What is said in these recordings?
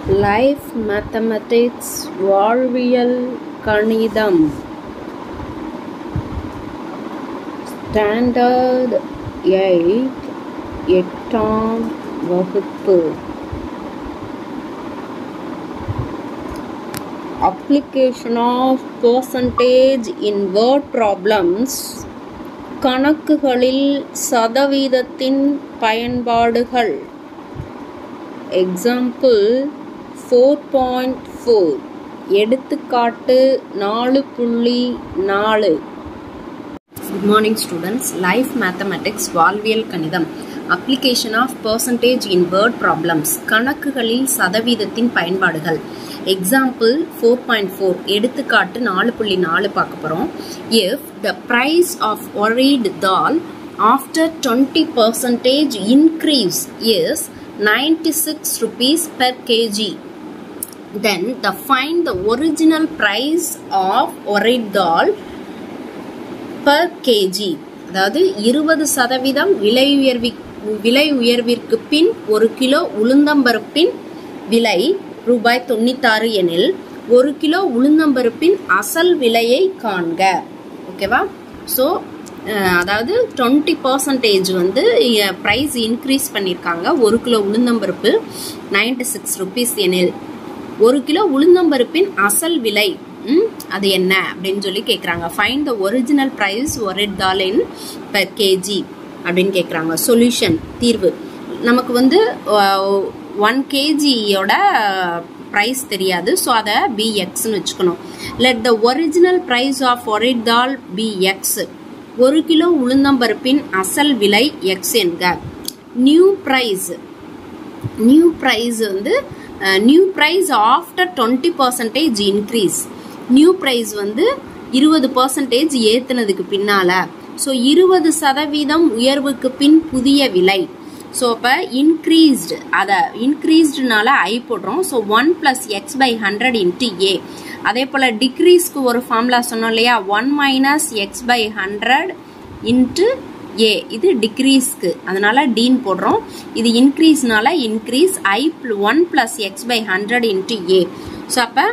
life mathematics வாழ்வியல் கணிதம் standard eight எட்டாம் வகுப்பு application of percentage in word problems கணக்குகளில் சதவீதத்தின் பயன்பாடுகள் எக்ஸாம்பிள் ஃபோர் பாயிண்ட் ஃபோர் எடுத்துக்காட்டு நாலு புள்ளி நாலு good morning students life mathematics வாழ்வியல் கணிதம் application of percentage in word problems கணக்குகளில் சதவீதத்தின் பயன்பாடுகள் எக்ஸாம்பிள் ஃபோர் பாயிண்ட் ஃபோர் எடுத்துக்காட்டு நாலு புள்ளி நாலு பார்க்க போகிறோம் if the price of urad dal after twenty percentage increase is 96 rupees per kg then the find the original price of urad dal per kg அதாவது இருபது சதவீதம் விலை உயர்வி விலை உயர்விற்கு பின் ஒரு கிலோ உளுந்தம்பருப்பின் விலை ரூபாய் தொண்ணூத்தாறு எனில் ஒரு கிலோ உளுந்தம்பருப்பின் அசல் விலையை காண்க ஓகேவா ஸோ அதாவது டுவெண்ட்டி பர்சன்டேஜ் வந்து ப்ரைஸ் இன்க்ரீஸ் பண்ணியிருக்காங்க ஒரு கிலோ உளுந்தம்பருப்பு நைன்டி சிக்ஸ் ருபீஸ் எனில் ஒரு கிலோ உளுந்தம்பருப்பின் அசல் விலை அது என்ன அப்படின்னு சொல்லி கேட்குறாங்க ஃபைன் த ஒரிஜினல் ப்ரைஸ் ஒரு டால் இன் பெர் கேஜி அப்படின்னு கேட்குறாங்க சொல்யூஷன் தீர்வு நமக்கு வந்து ஒன் கேஜியோட ப்ரைஸ் தெரியாது ஸோ அதை பி எக்ஸ்னு வச்சுக்கணும் let the original price of urad dal be x ஒரு கிலோ உளுந்தம்பருப்பின் அசல் விலை எக்ஸ் என்க நியூ ப்ரைஸ் நியூ ப்ரைஸ் வந்து new price after twenty percentage increase new price வந்து இருபது பர்சன்டேஜ் ஏற்றுனதுக்கு பின்னால ஸோ இருபது சதவீதம் உயர்வுக்கு பின் புதிய விலை ஸோ அப்போ இன்க்ரீஸ்டு அதை இன்க்ரீஸ்டுனால ஐ போடுறோம் so one plus x by hundred into a அதே போல் டிக்ரீஸ்க்கு ஒரு ஃபார்முலா சொன்னோம் இல்லையா one minus x by hundred into a இது டிக்ரீஸ்க்கு அதனால டீன் போடுறோம் இது இன்க்ரீஸ்னால increase I one plus x by hundred into a so அப்போ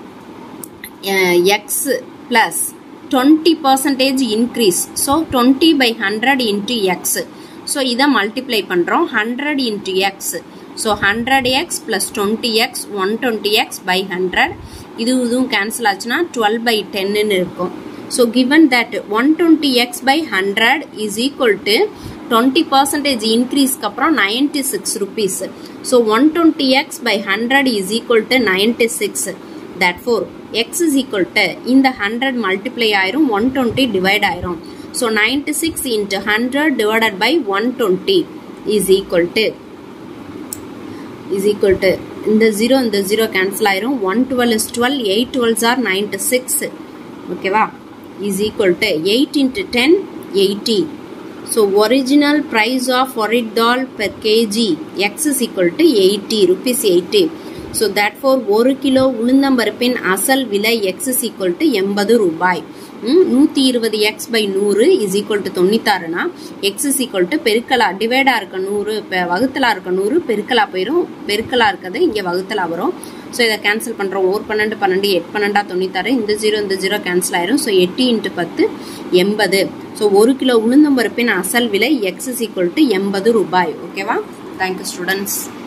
x plus twenty percentage increase so twenty by hundred into x so இதை மல்டிப்ளை பண்ணுறோம் hundred into x so hundred x plus twenty x one twenty x by hundred இது இதுவும் cancel ஆச்சுன்னா twelve by டென்னு இருக்கும் so given that one twenty x by hundred is equal to twenty percentage இன்க்ரீஸ்க்கு அப்புறம் ninety six rupees so one twenty x by hundred is equal to ninety six that four x is equal to இந்த hundred multiply ஆயிரும் one twenty divide ஆயிரும் so ninety six into hundred divided by one twenty is equal to is equal to இந்த zero இந்த zero cancel ஆயிரும் one twelve is twelve eight twelves are ninety six ஓகேவா is equal to eight into ten eighty so original price of urad dal per kg x is equal to eighty rupees eighty so that four ஒரு kilo உளுந்தம்பருப்பின் அசல் விலை X is equal to எண்பது ரூபாய் நூற்றி இருபது x by நூறு இஸ் ஈக்குவல் டு தொண்ணூத்தாறுனா எக்ஸ் இஸ் ஈக்குவல் டு பெருக்கலா டிவைடா இருக்க நூறு இப்போ வகுத்தலா இருக்க நூறு பெருக்கலா போயிடும் பெருக்கலா இருக்கிறது இங்கே வகுத்தலா வரும் ஸோ இதை கேன்சல் பண்ணுறோம் ஒரு பன்னெண்டு பன்னெண்டு எட்டு பன்னெண்டா தொண்ணூத்தாறு இந்த ஜீரோ இந்த ஜீரோ கேன்சல் ஆயிரும் ஸோ எட்டு இன்ட்டு பத்து எண்பது ஸோ ஒரு கிலோ உளுந்தம்பருப்பின் அசல் விலை எக்ஸ் இஸ் ஈக்குவல் டு எண்பது ரூபாய் ஓகேவா தேங்க்யூ ஸ்டூடெண்ட்ஸ்